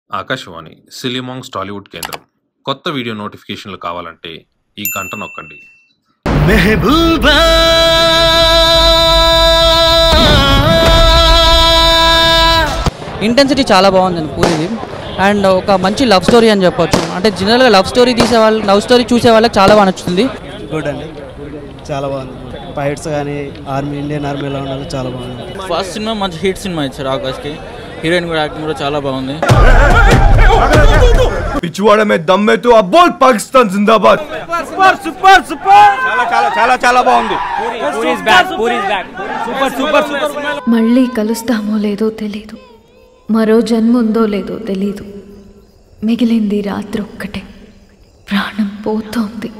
ఆకాశవాణి సిలిమాంగ్స్ టాలీవుడ్ కేంద్రం కొత్త వీడియో నోటిఫికేషన్లు కావాలంటే ఈ గంట నొక్కండి మెహబూబా ఇంటెన్సిటీ చాలా బాగుందండి పూరిది అండ్ ఒక మంచి లవ్ స్టోరీ అని చెప్పొచ్చు అంటే జనరల్గా లవ్ స్టోరీ తీసే వాళ్ళు లవ్ స్టోరీ చూసే వాళ్ళకి చాలా బాగా నచ్చుతుంది గుడ్ అండి చాలా బాగుంది ఫైట్స్ కానీ ఆర్మీ ఇండియన్ ఆర్మీలో ఉండాలి చాలా బాగుంది ఫస్ట్ సినిమా మంచి హిట్ సినిమా ఇచ్చారు ఆకాష్కి హీరోయిన్ కూడా యాక్టింగ్ కూడా చాలా బాగుంది पिछवाड़े में दम में तो अब बोल पाकिस्तान जिंदाबाद మళ్ళీ కలుస్తామో లేదో తెలీదు మరో జన్మ ఉందో లేదో తెలీదు మిగిలింది రాత్రి ఒక్కటే ప్రాణం పోతోంది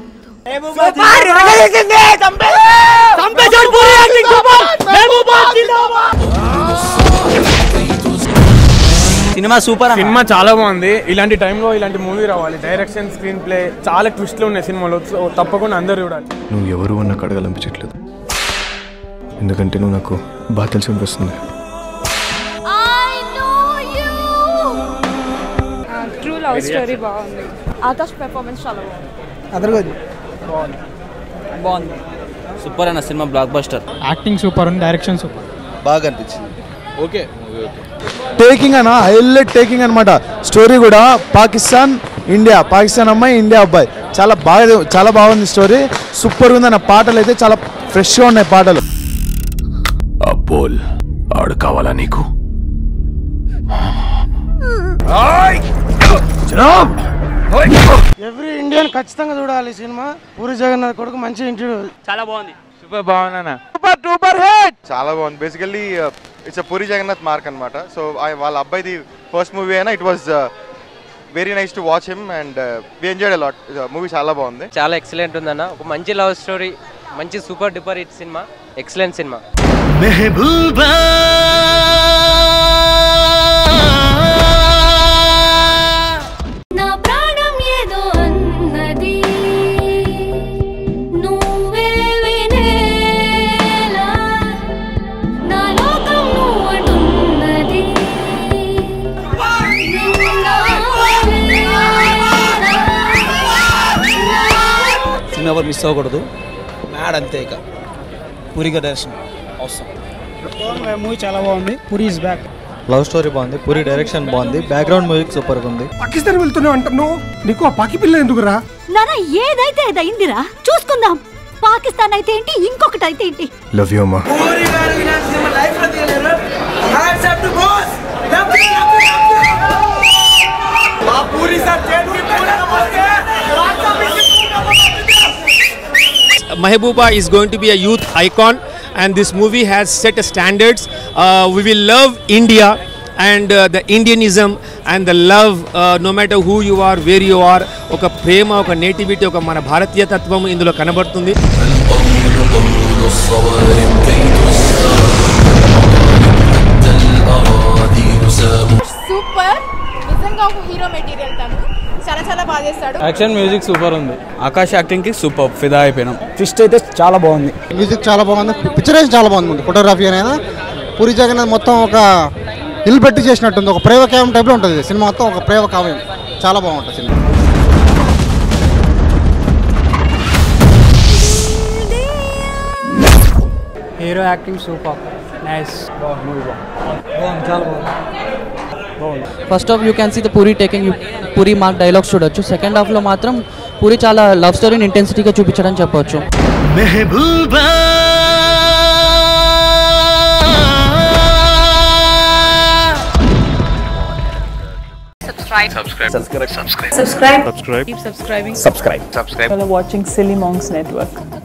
సినిమా సూపర్ అన్న సినిమా చాలా బాగుంది ఇలాంటి టైంలో ఇలాంటి మూవీ రావాలి డైరెక్షన్ స్క్రీన్ ప్లే చాలా ట్విస్ట్లు ఉన్నాయి సినిమాలో సో తప్పకుండా అందరూ చూడాలి నువ్వు ఎవరు అని నాకు అడగాలనిపించట్లేదు ఎందుకంటే నువ్వు నాకు బాగా తెలిసి అనిపిస్తుంది ట్రూ లవ్ స్టోరీ బాగుంది ఆకాష్ పెర్ఫార్మెన్స్ చాలా బాగుంది అదరగోది బాగుంది సూపర్ అన్న cinema blockbuster acting super ఉంది డైరెక్షన్ సూపర్ బాగా అనిపించింది ఓకే టేకింగ్ అన్న హైలైట్ టేకింగ్ అనమాట స్టోరీ కూడా పాకిస్తాన్ ఇండియా పాకిస్తాన్ అమ్మాయి ఇండియా అబ్బాయి చాలా బాగా చాలా బాగుంది స్టోరీ సూపర్ ఉంది అన్న పాటలు అయితే చాలా ఫ్రెష్గా ఉన్నాయి పాటలు అబ్బోల్ ఆడు కావాలా నీకు ఎవ్రీ ఇండియన్ ఖచ్చితంగా చూడాలి ఈ సినిమా పూరి జగన్నాథ్ కొడుకు మంచి ఇంటర్వ్యూ సూపర్ బాగుందన్న చాలా బాగుంది basically it's Puri Jagannadh mark అనమాట సో వాళ్ళ అబ్బాయిది ఫస్ట్ మూవీ అయినా it was very nice to watch him and we enjoyed a lot movie చాలా బాగుంది చాలా ఎక్సలెంట్ ఉందన్న ఒక మంచి లవ్ స్టోరీ మంచి super duper hit cinema excellent cinema Mehbooba నా ప్రాణం ఏదో అన్నది నువ్వే వినేలా నా లోకం నువ్వు అంటున్నది సినిమా ఎవరు మిస్ అవ్వకూడదు మ్యాడ్ అంతే ఇక పూరిగా దర్శనం అవసరం మూవీ చాలా బాగుంది Puri is back love story బాగుంది పూరి డైరెక్షన్ బాగుంది బ్యాక్గ్రౌండ్ మ్యూజిక్ సూపర్ ఉంది పాకిస్తాన్ వెళ్తున్నావు అంటున్నావు నీకు ఆ పాకి పిల్ల ఎందుకురా నాన్న ఏదైతే అదైందిరా చూసుకుందాం పాకిస్తాన్ అయితే ఏంటి ఇంకొకటి అయితే ఏంటి లవ్ యూ అమ్మా Mehbooba is going to be a youth icon and this movie has set a standards. Uh, we will love India and uh, the Indianism and the love uh, no matter who you are, where you are. ఒక ప్రేమ ఒక nativity ఒక మన భారతీయ తత్వం ఇందులో కనబడుతుంది super నిజంగా ఒక hero material తను చాలా చాలా బాగా చేస్తాడు యాక్షన్ మ్యూజిక్ సూపర్ ఉంది ఆకాష్ యాక్టింగ్ కి సూపర్ ఫిదా అయిపోయినాం ట్విస్ట్ అయితే చాలా బాగుంది మ్యూజిక్ చాలా బాగుంది పిక్చరైజ్ చాలా బాగుంది ఫోటోగ్రఫీ అనేది పూరి జగన్నాథ్ మొత్తం ఒక ఇల్లు పెట్టి చేసినట్టుంది ఒక ప్రేమ కావ్యం టైప్లో ఉంటుంది సినిమా మొత్తం ఒక ప్రేమ కావ్యం చాలా బాగుంటుంది cinema hero acting super nice first half you can see the Puri taking Puri mark dialogues చూడొచ్చు సెకండ్ హాఫ్లో మాత్రం పూరి చాలా లవ్ స్టోరీని ఇంటెన్సిటీగా చూపించడం చెప్పొచ్చు Mehbooba subscribe keep subscribing subscribe watching silly monks network